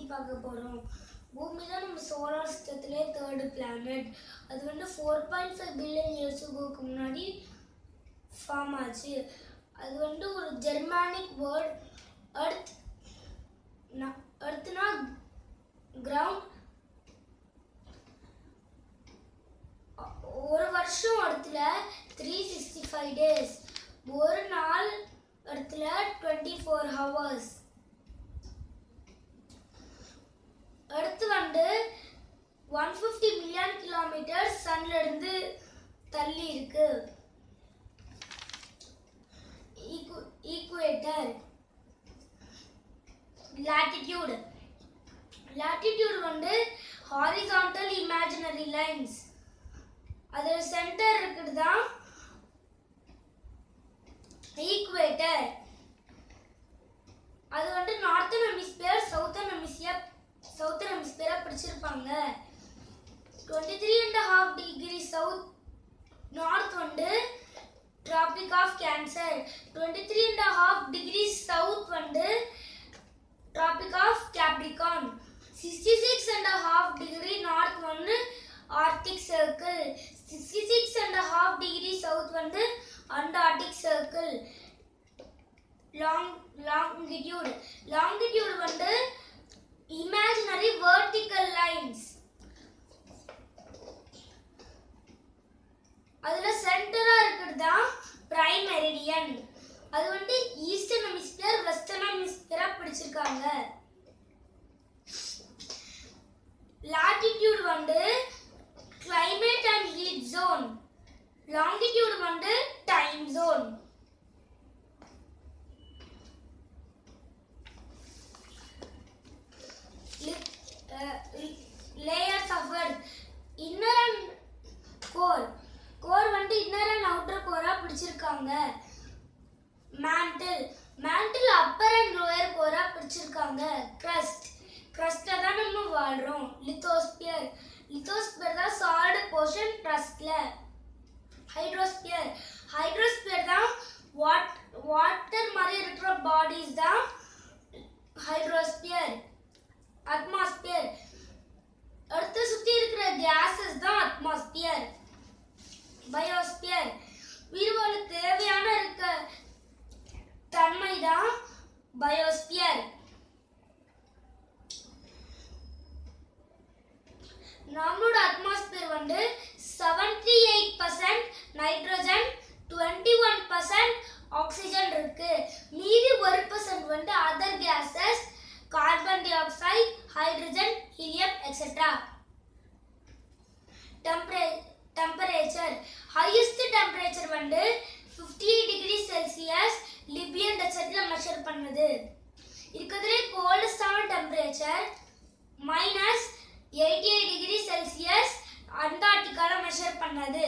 பார்க்க போகிறோம் பூமி தான் நம்ம சோலார் சிஸ்டத்திலே தேர்டு பிளானட் அது வந்து ஃபோர் பாயிண்ட் ஃபைவ் பில்லியன் இயர்ஸுக்கு முன்னாடி ஃபார்ம் ஆச்சு அது வந்து ஒரு ஜெர்மானிக் வேர்ட் அர்த் அர்த்னா கிரவுண்ட் ஒரு வருஷம் இடத்துல த்ரீ சிக்ஸ்டி ஃபைவ் டேஸ் ஒரு நாள் இடத்துல டுவெண்ட்டி ஃபோர் ஹவர்ஸ் அடுத்து வந்து ஒன் ஃபிஃப்டி மில்லியன் கிலோமீட்டர் சன்ல இருந்து தள்ளி இருக்கு ஈக்குவேட்டர் லாட்டிடியூட் லாட்டிடியூட் வந்து ஹாரிசான்டல் இமேஜினரி லைன்ஸ் அதோட சென்டர் இருக்குது தான் ஈக்குவேட்டர் அது வந்து northern hemisphere southern hemisphere southern ஹெமிஸ்பியரா பிடிச்சிருப்பாங்க twenty three and half degree south north வந்து tropic of cancer twenty three and half degree south வந்து tropic of capricorn sixty six and half degree north வந்து arctic circle sixty six and half degree south வந்து Antarctic circle long longitude longitude வந்து imaginary vertical lines அதுல சென்டரா இருக்கிறது தான் prime meridian அது வந்து ஈஸ்டர்ன் ஹெமிஸ்பியர் வெஸ்டர்ன் ஹெமிஸ்பியரா பிடிச்சிருக்காங்க லாட்டிடியூட் வந்து climate and heat zone longitude வந்து time zone layers of earth inner and core core வந்து இன்னர் அண்ட் அவுட்டர் கோரா பிடிச்சிருக்காங்க mantle mantle upper and lower கோரா பிடிச்சிருக்காங்க கிரஸ்ட் கிரஸ்ட்ல தான் நம்ம வாழ்றோம் லித்தோஸ்பியர் லித்தோஸ்பியர் தான் சாலிட் போர்ஷன் கிரஸ்ட்ல ஹைட்ரோஸ்பியர் ஹைட்ரோஸ்பியர் தான் வாட் வாட்டர் மாதிரி இருக்கிற பாடிஸ் தான் ஹைட்ரோஸ்பியர் அட்மாஸ்பியர் அடுத்து சுத்தி இருக்கிற கேஸஸ் தான் அட்மாஸ்பியர் பயோஸ்பியர் உயிர் வாழ தேவையான இருக்க தன்மை தான் பயோஸ்பியர் நம்மளோட அட்மாஸ்பியர் வந்து seventy eight percent nitrogen twenty one percent oxygen இருக்கு மீதி ஒரு பர்சன்ட் வந்து other gases carbon dioxide hydrogen helium etcetera tempera temperature highest temperature வந்து fifty eight degree Celsius Libyan டெசர்ட்ல மெஷர் பண்ணுது இருக்கிறதுலே கோல்டஸ்டான temperature minus eighty eight degree Celsius அண்டார்டிகால மெஷர் பண்ணது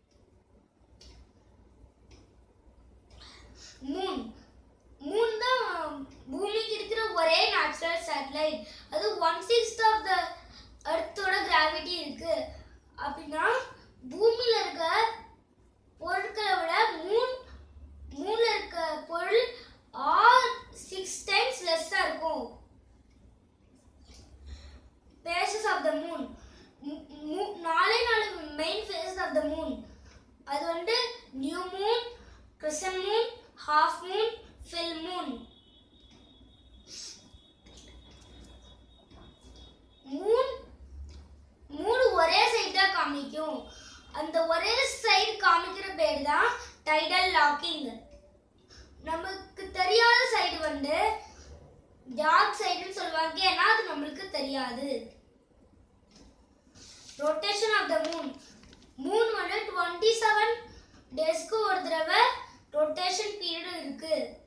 மூன் மூன் தான் பூமிக்கு இருக்கிற ஒரே நேச்சுரல் சேட்டலைட் அது ஒன் சிக்ஸ்த் ஆஃப் த அர்த்தோட கிராவிட்டி இருக்கு அப்படின்னா பூமியில இருக்க பொருட்களை விட மூன் மூணுல இருக்க பொருள் ஆர் சிக்ஸ் டைம்ஸ் லெஸ்ஸா இருக்கும் ஃபேஸஸ் ஆஃப் த மூன் நாலே நாலு main phases of the moon அது வந்து new moon crescent moon half moon full moon moon மூணு ஒரே சைடு தான் காமிக்கும் அந்த ஒரே சைடு காமிக்கிற பேர் தான் டைடல் லாக்கிங் நமக்கு தெரியாத சைடு வந்து டார்க் சைடுன்னு சொல்லுவாங்க ஏன்னா அது நம்மளுக்கு தெரியாது rotation of the moon moon வந்து டுவெண்ட்டி செவன் டேஸ்க்கு ஒரு தடவை ரொட்டேஷன் பீரியட் இருக்கு